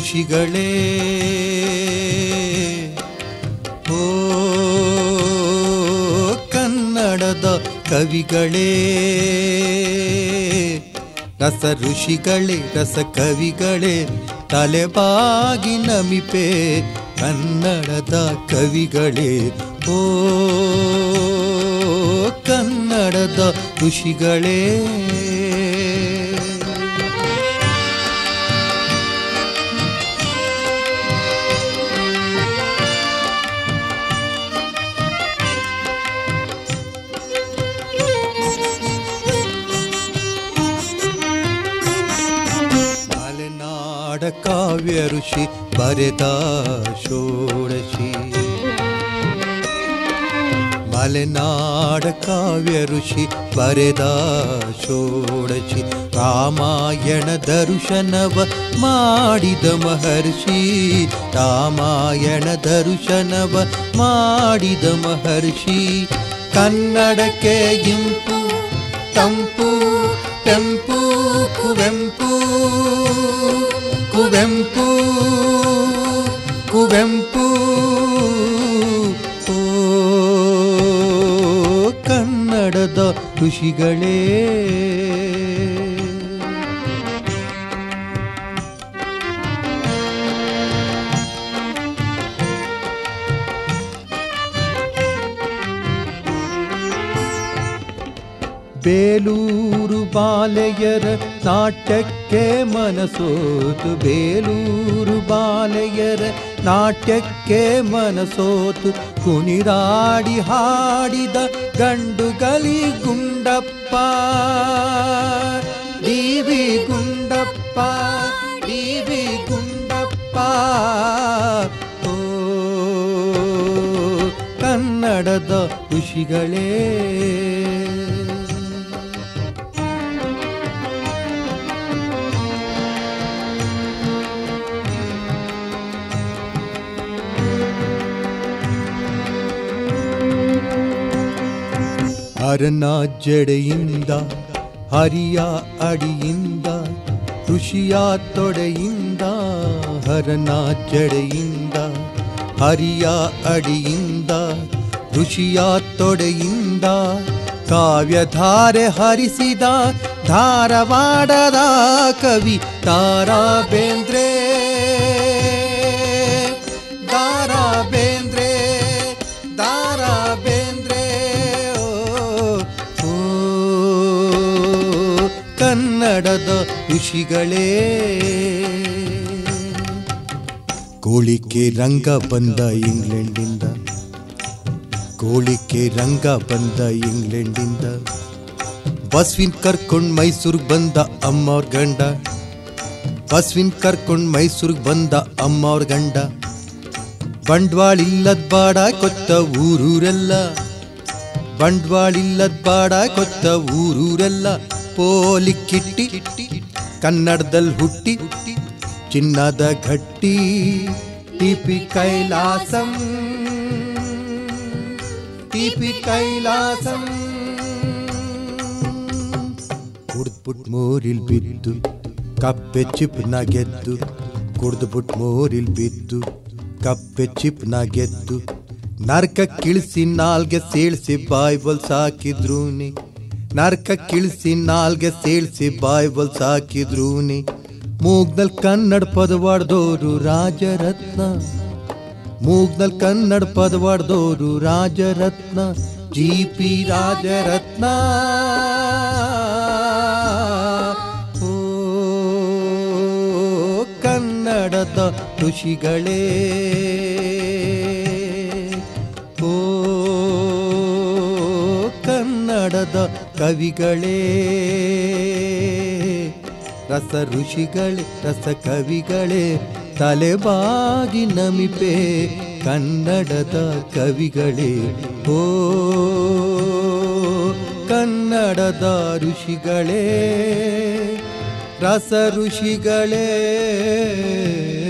ಋಷಿಗಳೇ ಓ ಕನ್ನಡದ ಕವಿಗಳೇ ರಸ ಋಷಿಗಳೇ ರಸ ಕವಿಗಳೇ ತಲೆಬಾಗಿ ನಮಿಪೆ ಕನ್ನಡದ ಕವಿಗಳೇ ಓ ಕನ್ನಡದ ಋಷಿಗಳೇ ಮಲೆನಾಡ ಕಾವ್ಯ ಋಷಿ ಬರೆದ ಷೋಡಶಿ ಮಲೆನಾಡ ಕಾವ್ಯ ಋಷಿ ಬರೆದ ಷೋಡಶಿ ರಾಮಾಯಣ ದರ್ಶನವ ಮಾಡಿದ ಮಹರ್ಷಿ ರಾಮಾಯಣ ದರ್ಶನವ ಮಾಡಿದ ಮಹರ್ಷಿ ಕನ್ನಡಕ್ಕೆ ಇಂಪು ತಂಪು ತೆಂಪು ಕುವೆಂಪು ಕುವೆಂಪು ಕುವೆಂಪು ಓ ಕನ್ನಡದ ಋಷಿಗಳೇ ಬೇಲೂರು ಬಾಲೆಯರ ನಾಟ್ಯಕ್ಕೆ ಮನಸೋತು ಬೇಲೂರು ಬಾಲೆಯರ ನಾಟ್ಯಕ್ಕೆ ಮನಸೋತು ಕುಣಿದಾಡಿ ಹಾಡಿದ ಗಂಡುಗಲಿ ಗುಂಡಪ್ಪ ಡಿವಿ ಗುಂಡಪ್ಪ ಡಿವಿ ಗುಂಡಪ್ಪ ಓ ಕನ್ನಡದ ಋಷಿಗಳೇ ಹರನ ಜಡೆಯಿಂದ ಹರಿಯ ಅಡಿಯಿಂದ ಋಷಿಯ ತೊಡೆಯಿಂದ ಹರನ ಜಡೆಯಿಂದ ಹರಿಯ ಅಡಿಯಿಂದ ಋಷಿಯ ತೊಡೆಯಿಂದ ಕಾವ್ಯಧಾರೆ ಹರಿಸಿದ ಧಾರವಾಡದ ಕವಿ ತಾರಾ ಬೇಂದ್ರೆ ದಾರಾ ಬೇಂದ್ರೆ ದಾರಾ ಬೇಂದ್ರೆ ಓ, ಓ ಕನ್ನಡದ ಋಷಿಗಳೇ ಕೋಳಿಕೆ ರಂಗ ಬಂದ ಇಂಗ್ಲೆಂಡಿಂದ ಕೋಳಿಕೆ ರಂಗ ಬಂದ ಇಂಗ್ಲೆಂಡಿಂದ ಬಸ್ವಿನ್ ಕರ್ಕೊಂಡ್ ಮೈಸೂರ್ಗ್ ಬಂದ ಅಮ್ಮವ್ರ ಗಂಡ ಬಸ್ವಿನ್ ಕರ್ಕೊಂಡ್ ಮೈಸೂರ್ಗ್ ಬಂದ ಅಮ್ಮವ್ರ ಗಂಡ ಬಂಡ್ವಾಳ ಇಲ್ಲದ್ ಬಾಡ ಕೊತ್ತ ಊರೂರೆಲ್ಲ ಬಂಡ್ವಾಳ ಇಲ್ಲದ್ ಬಾಡ ಕೊತ್ತ ಊರೂರೆಲ್ಲ ಪೋಲಿಕ್ಕಿಟ್ಟಿ ಕನ್ನಡದಲ್ಲಿ ಹುಟ್ಟಿ ಚಿನ್ನದ ಗಟ್ಟಿ ಟಿಪಿ ಕೈಲಾಸಂ ಟಿಪಿ ಕೈಲಾಸಂ ಕುಡ್ದ್ಬಿಟ್ ಮೋರಿಲ್ ಬಿದ್ದು ಕಪ್ಪೆ ಚಿಪ್ನ ಗೆದ್ದು ಕುಡ್ದ್ಬಿಟ್ ಮೋರಿಲ್ ಬಿದ್ದು ಕಪ್ಪೆ ಚಿಪ್ನ ಗೆದ್ದು ನರ್ಕ ಕಿಳಿಸಿ ನಾಲ್ಗೆ ಸೇಳ್ಸಿ ಬಾಯ್ಬಲ್ ಸಾಕಿದ್ರೂನಿ ನರ್ಕ ಕಿಳಿಸಿ ನಾಲ್ಗೆ ಸೇಳ್ಸಿ ಬಾಯ್ಬಲ್ ಸಾಕಿದ್ರೂನಿ ಮೂಗ್ನಲ್ ಕನ್ನಡ ಪದವಾಡ್ದೋರು ರಾಜರತ್ನ ಮೂಗ್ನಲ್ ಕನ್ನಡ ಪದವಾಡ್ದೋರು ರಾಜರತ್ನ ಜಿ ಪಿ ರಾಜರತ್ನ ಓ ಕನ್ನಡದ ಋಷಿಗಳೇ ಓ ಕನ್ನಡದ ಕವಿಗಳೇ ರಸ ಋಷಿಗಳೇ ರಸ ಕವಿಗಳೇ ತಲೆಬಾಗಿ ನಮಿಪೆ ಕನ್ನಡದ ಕವಿಗಳೇ ಓ ಕನ್ನಡದ ಋಷಿಗಳೇ ರಸ ಋಷಿಗಳೇ